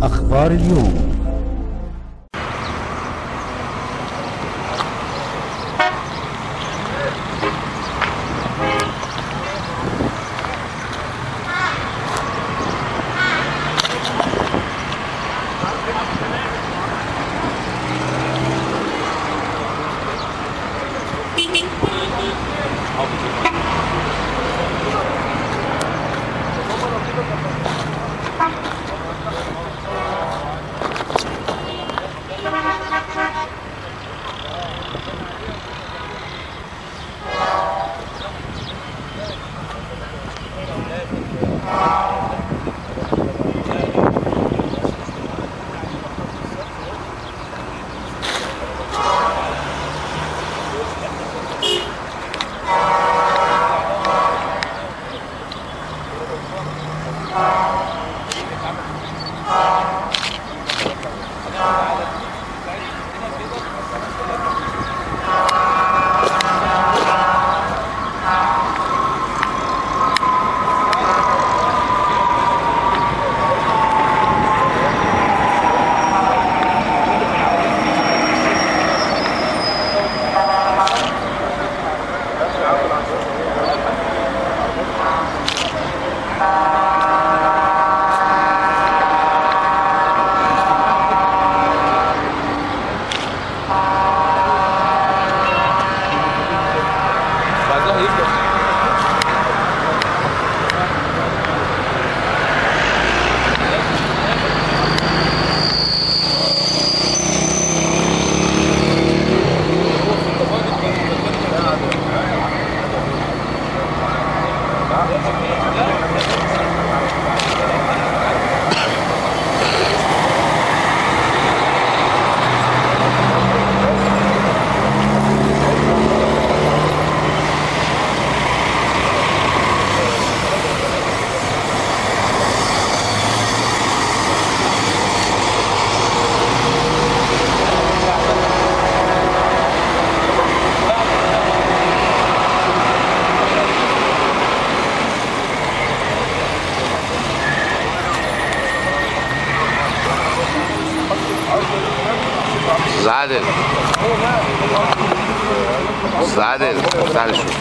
أخبار اليوم استاذ عادل استاذ عادل تعال شوف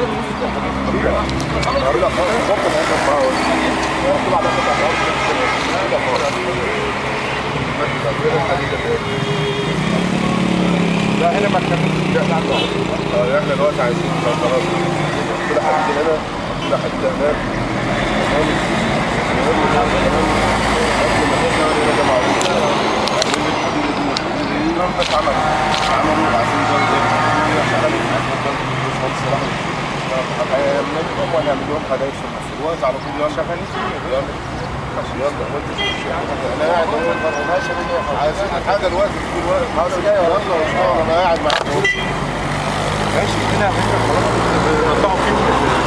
لا هنا ما كملتش لا اه احنا دلوقتي عايزين خلاص كل حد هنا كل حد هناك بس عمل عملوا عايزين هنعمل لهم ونعمل لهم حدايق في نفس الوقت على طول يلا شغالين يلا يلا انا قاعد عايزين حاجه الوقت في الوقت يلا يلا انا قاعد معاك ماشي هنا هنا خلاص قطعوا فيه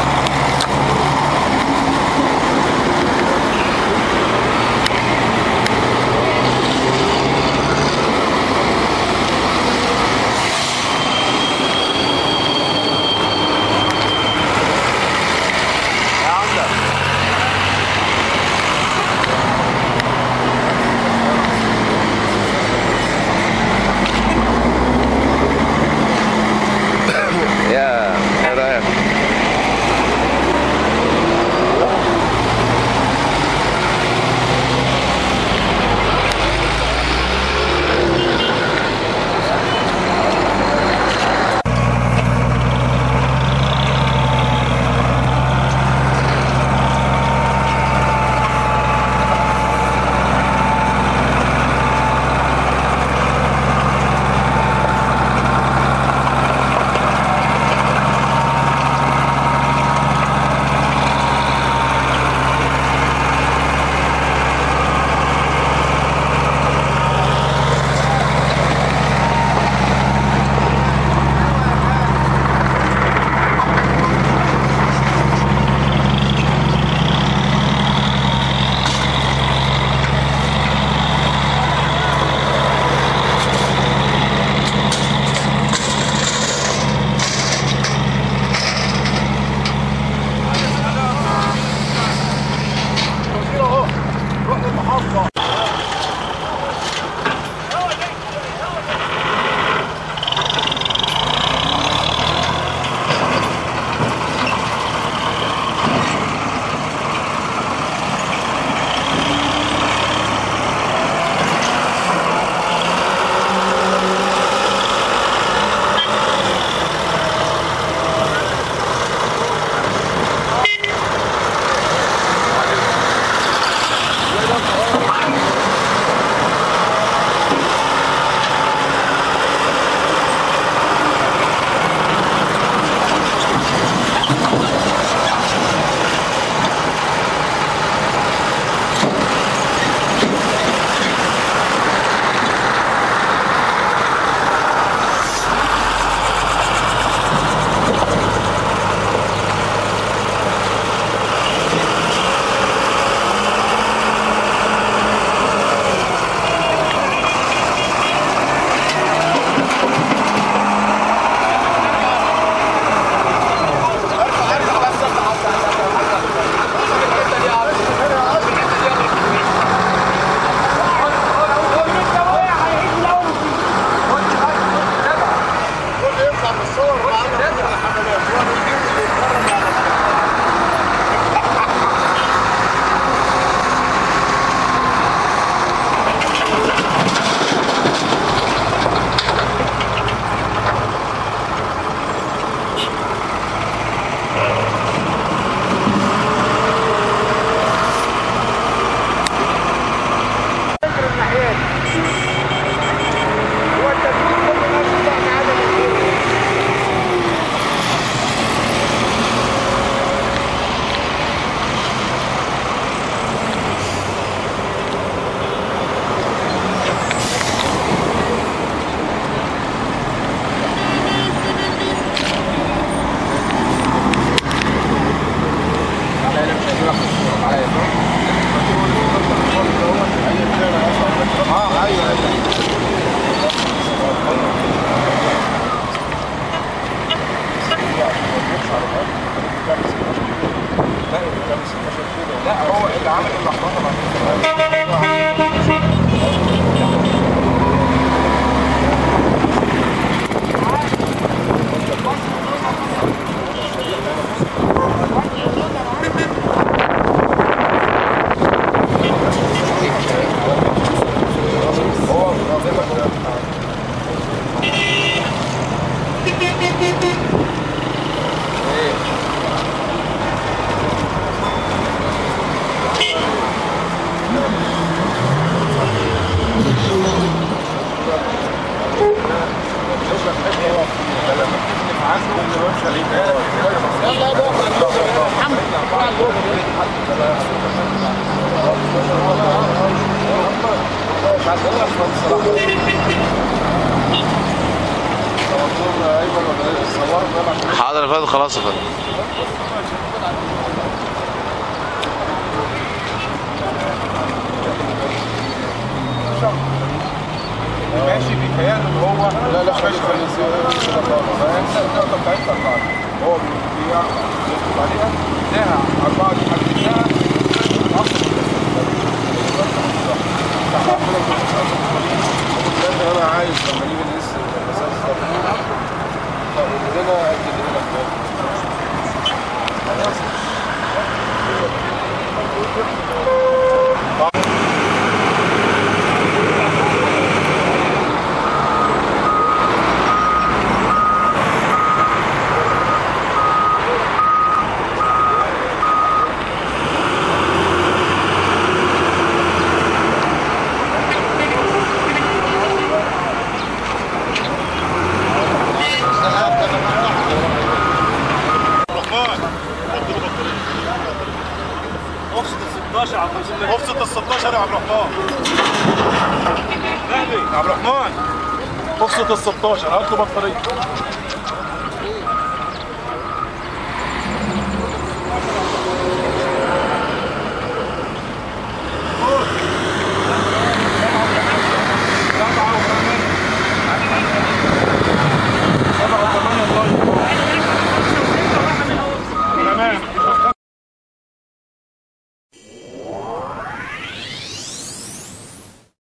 يا ايه رايك روح المحافظه اللي عمل اللخبطه بعد حاضر يا فندم خلاص يا فندم ماشي بيتهيأله ان هو لا لا خلي خلي كده خالص فانسى النقطه بتاعتها خالص هو بيعرف يكتب عليها ساعه 4 لحد ساعه انا عايز لما نيجي نقيس المسافه طب هنا قد اللي هنا ابسط ال 16 يا عبد الرحمن يا عبد الرحمن ابسط ال 16 هات له بطاريه